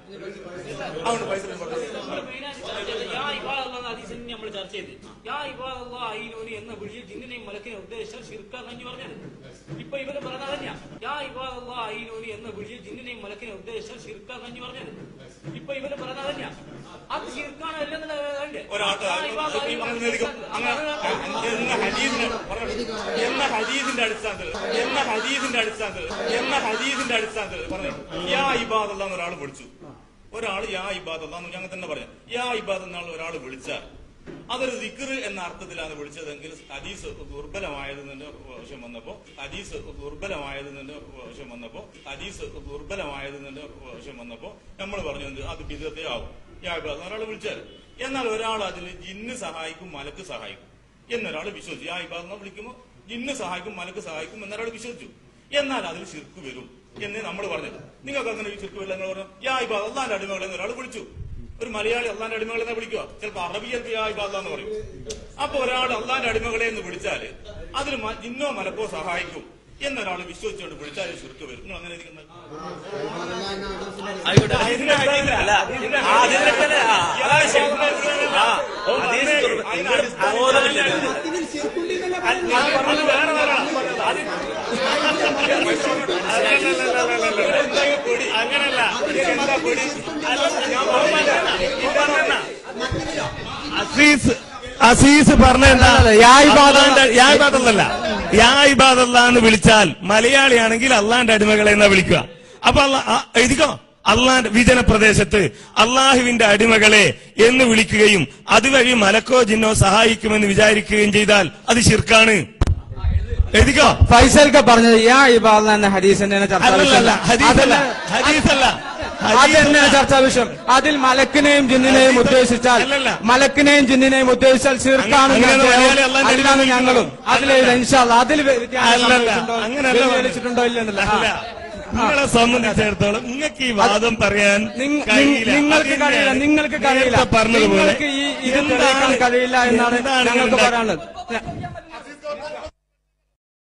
അതുകൊണ്ട് പൈസ പറഞ്ഞു നമ്മള് മെയിനായിട്ട് ചർച്ച ചെയ്തത് യാ ഇബാദല്ലാ എന്ന ഹദീസിനെ നമ്മൾ ചർച്ച ചെയ്ത് യാ ഇബാദല്ലാ അയ്യൂനി എന്ന വിളിയെ ജിന്നിനെയും മലക്കിനെയും ഉദ്ദേശിച്ചാൽ ഷിർക്കാന്ന് പറഞ്ഞത് ഇപ്പൊ ഇവര് പറഞ്ഞത് തന്നെയാ യാ ഇബാദല്ലാ അയ്യൂനി എന്ന വിളിയെ ജിന്നിനെയും മലക്കിനെയും ഉദ്ദേശിച്ചാൽ ഷിർക്കാന്ന് പറഞ്ഞത് ഇപ്പൊ ഇവര് പറഞ്ഞത് തന്നെയാ അത് ഷിർക്കാണ് അല്ലെന്നുള്ളത് വേണ്ടേ ഒരാൾക്ക് യാ ഇബാദല്ലാ ഈ പറഞ്ഞ രീതിക്ക് അങ്ങനെ എന്ന ഹദീസിന്റെ പറഞ്ഞോളൂ. എന്ന ഹദീസിന്റെ അടിസ്ഥാനത്തിൽ എന്ന ഹദീസിന്റെ അടിസ്ഥാനത്തിൽ എന്ന ഹദീസിന്റെ അടിസ്ഥാനത്തിൽ പറഞ്ഞു യാ ഇബാദല്ല എന്ന് ഒരാൾ വിളിച്ചു ഒരാൾ യാ ഇബാദല്ല എന്ന് ഞങ്ങൾ തന്നെ പറയാം യാ ഇബാദ് എന്നാൾ ഒരാൾ വിളിച്ചാൽ അതൊരു ദിക്ർ എന്ന അർത്ഥത്തിലാണ് വിളിച്ചതെങ്കിൽ ഹദീസ് ദുർബലമായതിന്റെ വശം വന്നപ്പോ ഹദീസ് ദുർബലമായതിന്റെ വശം വന്നപ്പോ ഹദീസ് ദുർബലമായതിന്റെ വശം വന്നപ്പോ നമ്മൾ പറഞ്ഞു എന്ത് അത് ബിദത്തെ ആവും യാ ഇബാദ് ഒരാൾ വിളിച്ചാൽ എന്നാൽ ഒരാൾ അതിൽ ജിന്ന് സഹായിക്കും മലക്ക് സഹായിക്കും എന്നൊരാൾ വിശ്വസിച്ചു യാ ഇബാദ് എന്ന് വിളിക്കുമ്പോൾ ജിന്ന് സഹായിക്കും മലക്ക് സഹായിക്കും എന്നൊരാൾ വിശ്വസിച്ചു എന്നാൽ അതിൽ ശിർക്ക് വരും എന്നേ നമ്മൾ പറഞ്ഞത് നിങ്ങൾക്ക് അങ്ങനെ ശിർക്ക് വരില്ല നിങ്ങൾ പറഞ്ഞു യാ ഇബാദ് അള്ളാന്റെ അടിമകളെ എന്ന് ഒരാൾ വിളിച്ചു ഒരു മലയാളി അള്ളാന്റെ അടിമകളെ എന്ന് വിളിക്കുക ചിലപ്പോൾ അറബി ചിലപ്പോൾ യാ ഇബാദ് എന്ന് പറയും അപ്പൊ ഒരാൾ അള്ളാന്റെ അടിമകളെ എന്ന് വിളിച്ചാല് അതിൽ മ- ജിന്നോ മലക്കോ സഹായിക്കും എന്നൊരാൾ വിശ്വസിച്ചുകൊണ്ട് വിളിച്ചാൽ ശിർക്ക് വരും നിങ്ങൾ അങ്ങനെ ഇരിക്കുന്നത് ആയിക്കോട്ടെ ഇതിന്റെ അടിസ്ഥാനത്തിൽ- അല്ല ആ, അതിന്റെ തന്നെ, ആ, അതാണ് ശരി. ആ, ഹദീസ് ദുർബ- നിങ്ങൾ ബോധമില്ല ഞാൻ പറഞ്ഞത് വേറെ വേറെയാണ്. അത് അങ്ങനല്ല എന്താ പൊടി? ഞാൻ പറഞ്ഞതല്ല. ഈ പറഞ്ഞതല്ല. അസീസ് അസീസ് പറഞ്ഞ എന്താ അല്ലല്ല, യാ ഇബാദ- അള്ളാന്റെ- യാ ഇബാദല്ല യാ ഇബാദല്ല എന്ന് വിളിച്ചാൽ മലയാളിയാണെങ്കിൽ അള്ളാന്റെ അടിമകളെ എന്നാ വിളിക്കുക അപ്പൊ അല്ല ആ, എഴുതിക്കോ അള്ളാന്റെ വിജന പ്രദേശത്ത് അള്ളാഹുവിന്റെ അടിമകളെ എന്ന് വിളിക്കുകയും അതുവഴി മലക്കോ ജിന്നോ സഹായിക്കുമെന്ന് വിചാരിക്കുകയും ചെയ്താൽ അത് ശിർക്കാണ് എഴുതിക്കോ ഫൈസൽക്ക് പറഞ്ഞത് യാ ഇബാദ എന്ന ഹദീസ് തന്നെയാണ് ചർച്ചാ അല്ലല്ല വിഷയം ഹദീസല്ല അതല്ല- ഹദീസല്ല അത് തന്നെയാണ് ചർച്ചാ വിഷയം അതിൽ മലക്കിനെയും ജിന്നിനെയും ഹദീസ് ഉദ്ദേശിച്ചാൽ അല്ലല്ല. മലക്കിനെയും ജിന്നിനെയും ഉദ്ദേശിച്ചാൽ ചീർക്കാണ് അങ്ങനെ മലയാളി അല്ലാണ്ട് അതിലാണ് ഞങ്ങളും അതിൽ ഇൻഷാല്ല അതിൽ വ്യത്യാസം അല്ലല്ല സംഭവിച്ചിട്ടുണ്ടോ, അങ്ങനല്ല വ്യതിചലിച്ചിട്ടുണ്ടോ ഇല്ലെന്നല്ല അല്ല നിങ്ങളെ സംബന്ധിച്ചിടത്തോളം നിങ്ങൾക്ക് ഈ വാദം പറയാൻ നിങ്ങ- കഴിയില്ല. നിങ്ങൾക്ക് അതിന്റെ കഴിയില്ല നിങ്ങൾക്ക് കഴിയില്ല നേരത്തെ പറഞ്ഞതുപോലെ നിങ്ങൾക്ക് ഈ ഇത് എന്താണ് തെളിയിക്കാൻ കഴിയില്ല എന്നാണ് എന്താണ് ഞങ്ങൾക്ക് ഉണ്ടാക്കി- പറയാനുള്ളത്